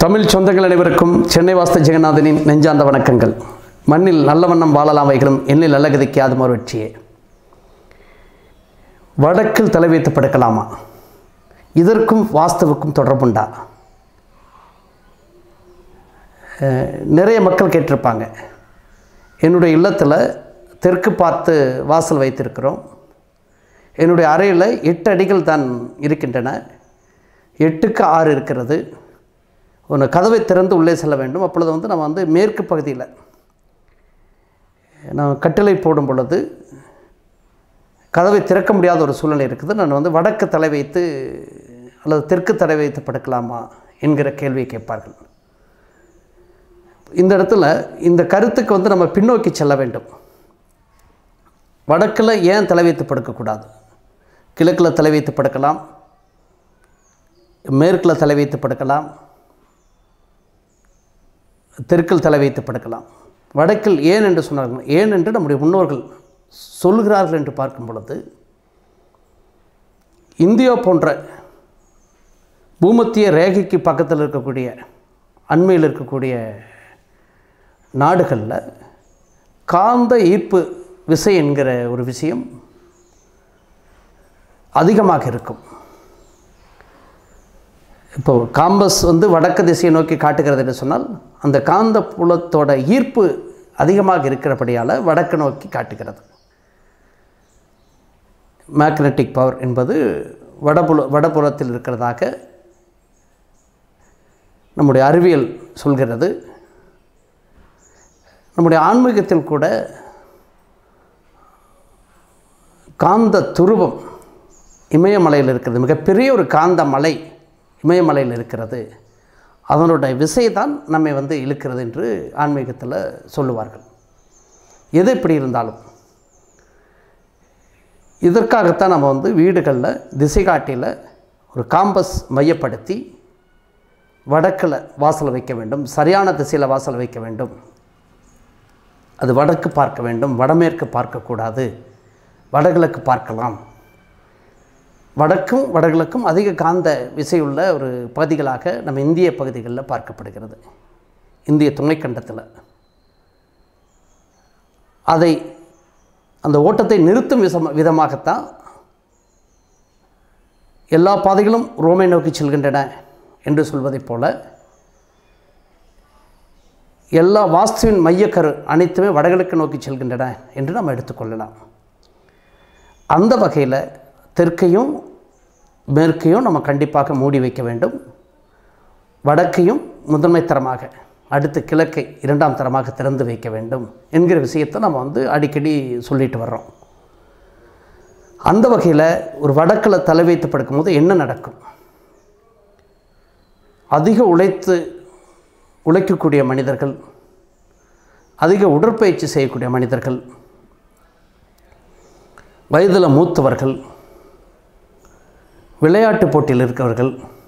தமிழ் சொந்தங்கள் அனைவருக்கும் சென்னை வாஸ்து ஜெகநாதனின் நெஞ்சார்ந்த வணக்கங்கள் மண்ணில் நல்ல வண்ணம் வாழலாம் வைகளும் எண்ணில் நல்ல கதைக்கு அதுமாறு வெற்றியே வடக்கில் தலை வைத்து படுக்கலாமா இதற்கும் வாஸ்துவுக்கும் தொடர்புண்டா அஹ், நிறைய மக்கள் கேட்டிருப்பாங்க என்னுடைய இல்லத்தில் தெற்கு பார்த்து வாசல் வைத்திருக்கிறோம் என்னுடைய அறையில் எட்டு அடிகள் தான் இருக்கின்றன எட்டுக்கு ஆறு இருக்கிறது ஒன்று கதவை திறந்து உள்ளே செல்ல வேண்டும் அப்பொழுது வந்து நம்ம வந்து மேற்கு பகுதியில் நான் கட்டிலை போடும் பொழுது கதவை திறக்க முடியாத ஒரு சூழ்நிலை இருக்குது நான் வந்து வடக்கு தலை வைத்து அல்லது தெற்கு தலை வைத்து படுக்கலாமா என்கிற கேள்வியை கேட்பார்கள் இந்த இடத்துல இந்த கருத்துக்கு வந்து நம்ம பின்னோக்கி செல்ல வேண்டும் வடக்கில் ஏன் தலை வைத்து படுக்கக்கூடாது கிழக்கில் தலை வைத்து படுக்கலாம் மேற்கில் தலை வைத்து படுக்கலாம் தெற்கில் தலை வைத்து படுக்கலாம் வடக்கில் ஏன் என்று சொன்னார்கள் ஏன் என்று நம்முடைய முன்னோர்கள் சொல்கிறார்கள் என்று பார்க்கும் பொழுது இந்தியா போன்ற பூமத்திய ரேகைக்கு பக்கத்தில் இருக்கக்கூடிய அண்மையில் இருக்கக்கூடிய நாடுகளில் காந்த ஈர்ப்பு விசை என்கிற ஒரு விஷயம் அதிகமாக இருக்கும் இப்போ காம்பஸ் வந்து வடக்கு திசையை நோக்கி காட்டுகிறது என்று சொன்னால் அந்த காந்த புலத்தோட ஈர்ப்பு அதிகமாக இருக்கிறபடியால் வடக்கு நோக்கி காட்டுகிறது மேக்னெட்டிக் பவர் என்பது வடபுல வடபுலத்தில் இருக்கிறதாக நம்முடைய அறிவியல் சொல்கிறது நம்முடைய ஆன்மீகத்தில் கூட காந்த துருவம் இமயமலையில் இருக்கிறது மிகப்பெரிய ஒரு காந்த மலை இமயமலையில் இருக்கிறது அதனுடைய விசை தான் நம்மை வந்து இழுக்கிறது என்று ஆன்மீகத்தில் சொல்லுவார்கள் எது எப்படி இருந்தாலும் இதற்காகத்தான் நம்ம வந்து வீடுகளில் திசை காட்டியில் ஒரு காம்பஸ் மையப்படுத்தி வடக்கில் வாசல் வைக்க வேண்டும் சரியான திசையில் வாசல் வைக்க வேண்டும் அது வடக்கு பார்க்க வேண்டும் வடமேற்கு பார்க்கக்கூடாது வடகிழக்கு பார்க்கலாம் வடக்கும் வடகிழக்கும் அதிக காந்த விசையுள்ள ஒரு பகுதிகளாக நம்ம இந்திய பகுதிகளில் பார்க்கப்படுகிறது இந்திய துணைக்கண்டத்தில் அதை அந்த ஓட்டத்தை நிறுத்தும் விசம விதமாகத்தான் எல்லா பாதைகளும் ரோமை நோக்கி செல்கின்றன என்று சொல்வதைப் போல எல்லா வாஸ்துவின் மையக்கரு அனைத்துமே வடகிழக்கு நோக்கி செல்கின்றன என்று நம்ம எடுத்துக்கொள்ளலாம் அந்த வகையில் தெற்கையும் மேற்கையும் நம்ம கண்டிப்பாக மூடி வைக்க வேண்டும் வடக்கையும் முதன்மை தரமாக அடுத்து கிழக்கை இரண்டாம் தரமாக திறந்து வைக்க வேண்டும் என்கிற விஷயத்தை நம்ம வந்து அடிக்கடி சொல்லிட்டு வர்றோம் அந்த வகையில் ஒரு வடக்கில் தலை வைத்து படுக்கும்போது என்ன நடக்கும் அதிக உழைத்து உழைக்கக்கூடிய மனிதர்கள் அதிக உடற்பயிற்சி செய்யக்கூடிய மனிதர்கள் வயதில் மூத்தவர்கள் விளையாட்டு போட்டியில் இருக்கிறவர்கள்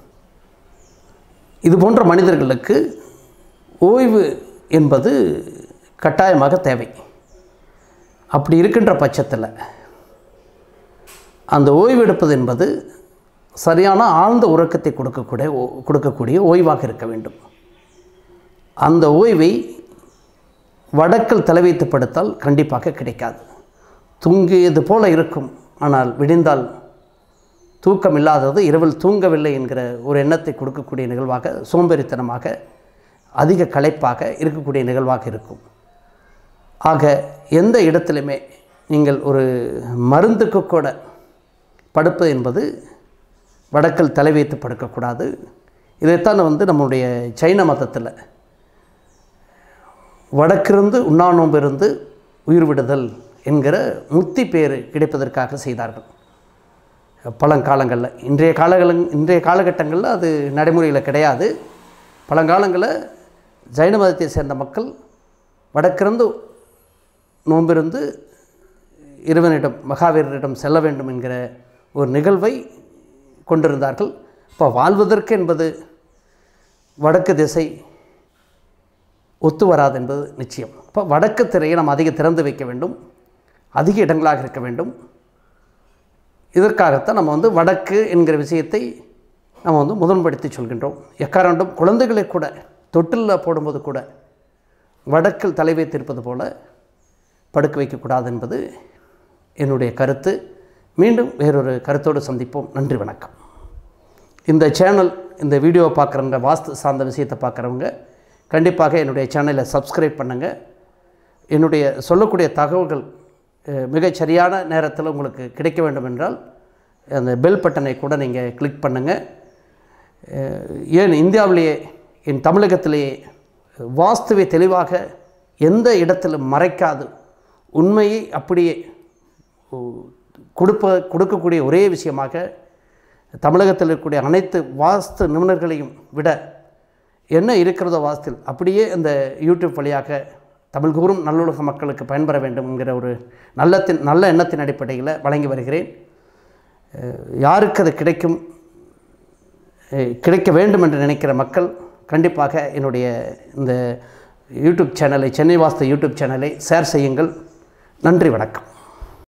இது போன்ற மனிதர்களுக்கு ஓய்வு என்பது கட்டாயமாக தேவை அப்படி இருக்கின்ற பட்சத்தில் அந்த ஓய்வு எடுப்பது என்பது சரியான ஆழ்ந்த உறக்கத்தை கொடுக்கக்கூடிய ஓ- கொடுக்கக்கூடிய ஓய்வாக இருக்க வேண்டும் அந்த ஓய்வை வடக்கில் தலை வைத்து படுத்தால் கண்டிப்பாக கிடைக்காது தூங்கியது போல இருக்கும் ஆனால் விடிந்தால் தூக்கம் இல்லாதது இரவில் தூங்கவில்லை என்கிற ஒரு எண்ணத்தை கொடுக்கக்கூடிய நிகழ்வாக சோம்பேறித்தனமாக அதிக களைப்பாக இருக்கக்கூடிய நிகழ்வாக இருக்கும் ஆக எந்த இடத்திலுமே நீங்கள் ஒரு மருந்துக்கு கூட படுப்பது என்பது வடக்கில் தலை வைத்து படுக்கக்கூடாது இதைத்தான் வந்து நம்முடைய சைன மதத்தில் வடக்கிருந்து உண்ணா நோன்பு இருந்து உயிர் விடுதல் என்கிற முத்தி பேர் கிடைப்பதற்காக செய்தார்கள் பழங்காலங்களில் இன்றைய காலங்கள் இன்றைய காலகட்டங்களில் அது நடைமுறையில் கிடையாது பழங்காலங்களில் ஜைன மதத்தை சேர்ந்த மக்கள் வடக்கிருந்து நோம்பிருந்து இறைவனிடம் மகாவீரரிடம் செல்ல வேண்டும் என்கிற ஒரு நிகழ்வை கொண்டிருந்தார்கள் இப்போ வாழ்வதற்கு என்பது வடக்கு திசை ஒத்து வராது என்பது நிச்சயம் இப்போ வடக்கு திரையை நாம் அதிக திறந்து வைக்க வேண்டும் அதிக இடங்களாக இருக்க வேண்டும் இதற்காகத்தான் நம்ம வந்து வடக்கு என்கிற விஷயத்தை நம்ம வந்து முதன்படுத்தி சொல்கின்றோம் எக்காரண்டும் குழந்தைகளை கூட தொட்டிலில் போடும்போது கூட வடக்கில் தலை வைத்திருப்பது போல படுக்க வைக்கக்கூடாது என்பது என்னுடைய கருத்து மீண்டும் வேறொரு கருத்தோடு சந்திப்போம் நன்றி வணக்கம் இந்த சேனல் இந்த வீடியோவை பார்க்குறவங்க வாஸ்து சார்ந்த விஷயத்தை பார்க்குறவங்க கண்டிப்பாக என்னுடைய சேனலை சப்ஸ்கிரைப் பண்ணுங்கள் என்னுடைய சொல்லக்கூடிய தகவல்கள் அஹ், மிகச் சரியான நேரத்தில் உங்களுக்கு கிடைக்க வேண்டும் என்றால் அந்த பெல் பட்டனை கூட நீங்கள் கிளிக் பண்ணுங்கள் அஹ், ஏன் இந்தியாவிலேயே என் தமிழகத்திலேயே வாஸ்துவை தெளிவாக எந்த இடத்திலும் மறைக்காது உண்மையை அப்படியே உ- கொடுப்ப கொடுக்கக்கூடிய ஒரே விஷயமாக தமிழகத்தில் இருக்கக்கூடிய அனைத்து வாஸ்து நிபுணர்களையும் விட என்ன இருக்கிறதோ வாஸ்தில் அப்படியே இந்த யூடியூப் வழியாக தமிழ் கூறும் நல்லுலக மக்களுக்கு பயன்பெற வேண்டும் என்கிற ஒரு நல்லத்தின் நல்ல எண்ணத்தின் அடிப்படையில் வழங்கி வருகிறேன் அஹ் யாருக்கு அது கிடைக்கும் அஹ் கிடைக்க வேண்டும் என்று நினைக்கிற மக்கள் கண்டிப்பாக என்னுடைய இந்த யூடியூப் சேனலை சென்னை வாஸ்து யூடியூப் சேனலை ஷேர் செய்யுங்கள் நன்றி வணக்கம்